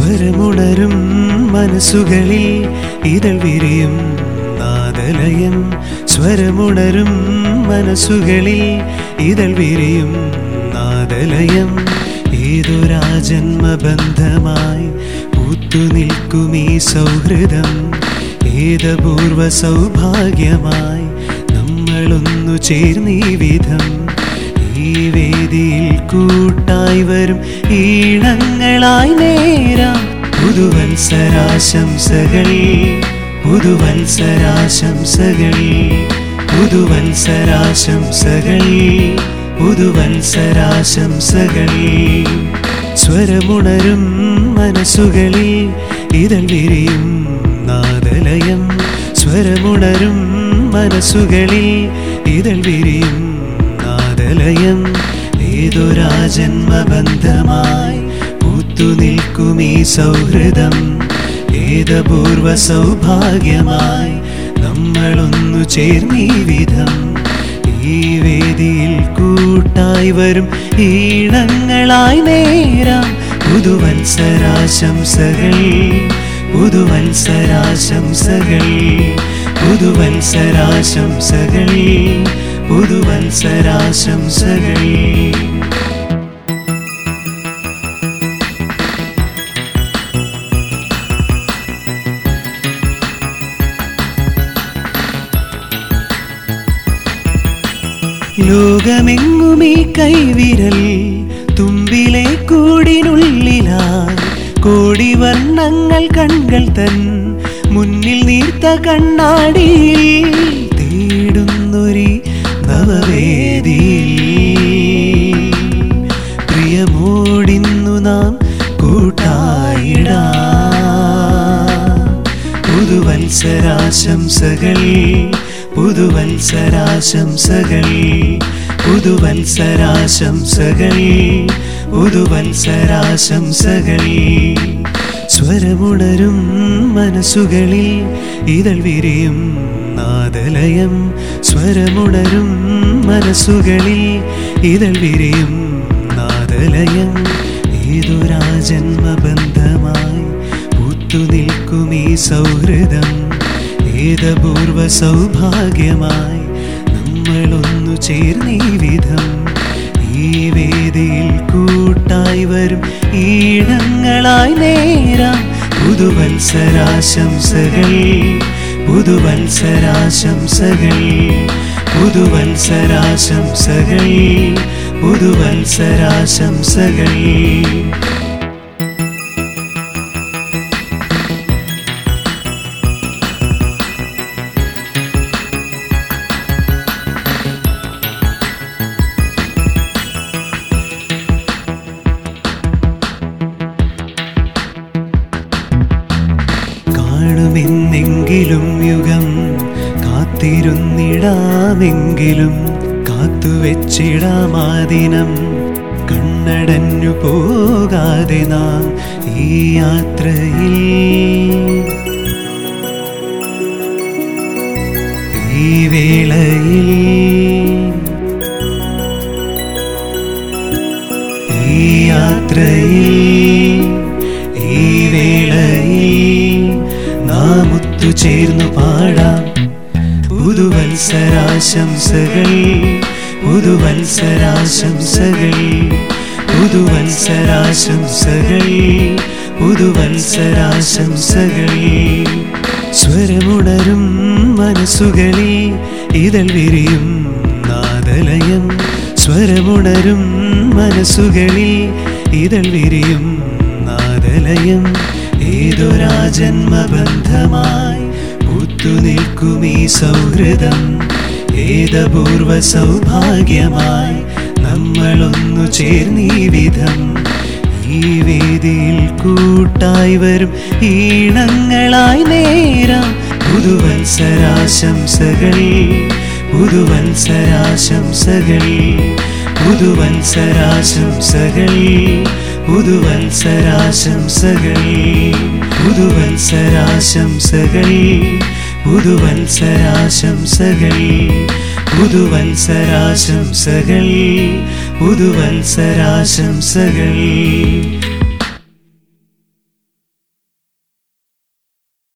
സ്വരമുണരും മനസ്സുകളിൽ ഇതൾ വിരിയും നാദലയം സ്വരമുണരും മനസ്സുകളിൽ ഇതൾ വിരിയും നാദലയം ഏതൊരാജന്മബന്ധമായി പൂത്തുനിൽക്കും ഈ സൗഹൃദം ഏതപൂർവ സൗഭാഗ്യമായി നമ്മളൊന്നു ചേർന്നീ വിധം ഈ വേദിയിൽ കൂട്ടായി വരും ഈണങ്ങളായി നേരാം പുതുവത്സരാശംസകൾ പുതുവത്സരാശംസകൾ പുതുവത്സരാശംസകൾ പുതുവത്സരാശംസകൾ സ്വരമുണരും മനസ്സുകളിൽ ഇതൾ വിരിയും നാദലയം സ്വരമുണരും മനസ്സുകളിൽ ഇതൾ വിരിയും നാദലയം ഏതൊരാജന്മബന്ധമായി പൂത്തുനിൽക്കും ഈ സൗഹൃദം ഏതപൂർവ സൗഭാഗ്യമായി നമ്മളൊന്നു ചേർന്നീ വിധം ഈ വേദിയിൽ കൂട്ടായി വരും ഈണങ്ങളായി നേരാം പുതുവത്സരാശംസകൾ പുതുവത്സരാശംസകൾ പുതുവത്സരാശംസകൾ പുതുവത്സരാശംസകൾ ലോകമെങ്ങും ഈ കൈവിരൽ തുമ്പിലെ കൂടിനുള്ളിലായി കോടി വർണ്ണങ്ങൾ കൺകൾ തൻ മുന്നിൽ നീർത്ത കണ്ണാടിയിൽ തേടുന്നൊരി നവവേദി പ്രിയമോടിന്നു നാം കൂട്ടായിടാ പുതുവത്സരാശംസകൾ പുതുവത്സരാശംസകൾ പുതുവത്സരാശംസകൾ പുതുവത്സരാശംസകൾ സ്വരമുണരും മനസ്സുകളിൽ ഇതൾ വിരിയും നാദലയം സ്വരമുണരും മനസ്സുകളിൽ ഇതൾ വിരിയും നാദലയം ഏതൊരാജന്മബന്ധമായി പൂത്തുനിൽക്കും ഈ സൗഹൃദം ഏതപൂർവ സൗഭാഗ്യമായി നമ്മളൊന്നു ചേർന്നീ വിധം ഈ വേദിയിൽ കൂട്ടായി വരും ഈണങ്ങളായി നേരാം പുതുവത്സരാശംസകൾ പുതുവത്സരാശംസകൾ പുതുവത്സരാശംസകൾ പുതുവത്സരാശംസകൾ കാണുമെന്നെങ്കിലും യുഗം കാത്തിരുന്നിടാമെങ്കിലും കാത്തുവെച്ചിടാമാദിനം കണ്ണടഞ്ഞു പോകാതെ നാം ഈ യാത്രയിൽ ഈ വേളയിൽ ഈ യാത്രയിൽ ഈ വേളയിൽ നാം ഒത്തുചേർന്നു പാടാം പുതുവത്സരാശംസകൾ പുതുവത്സരാശംസകൾ പുതുവത്സരാശംസകൾ പുതുവത്സരാശംസകൾ സ്വരമുണരും മനസ്സുകളിൽ ഇതൾ വിരിയും നാദലയം സ്വരമുണരും മനസ്സുകളിൽ ഇതൾ വിരിയും നാദലയം ഏതൊരാജന്മബന്ധമായി പൂത്തുനിൽക്കും ഈ സൗഹൃദം ഏതപൂർവ സൗഭാഗ്യമായി നമ്മളൊന്നു ചേർന്നീ വിധം ഈ വേദിയിൽ കൂട്ടായി വരും ഈണങ്ങളായി നേരാം പുതുവത്സരാശംസകൾ പുതുവത്സരാശംസകൾ പുതുവത്സരാശംസകൾ പുതുവത്സരാശംസകൾ പുതുവത്സരാശംസകൾ പുതുവത്സരാശംസകൾ പുതുവത്സരാശംസകൾ പുതുവത്സരാശംസകൾ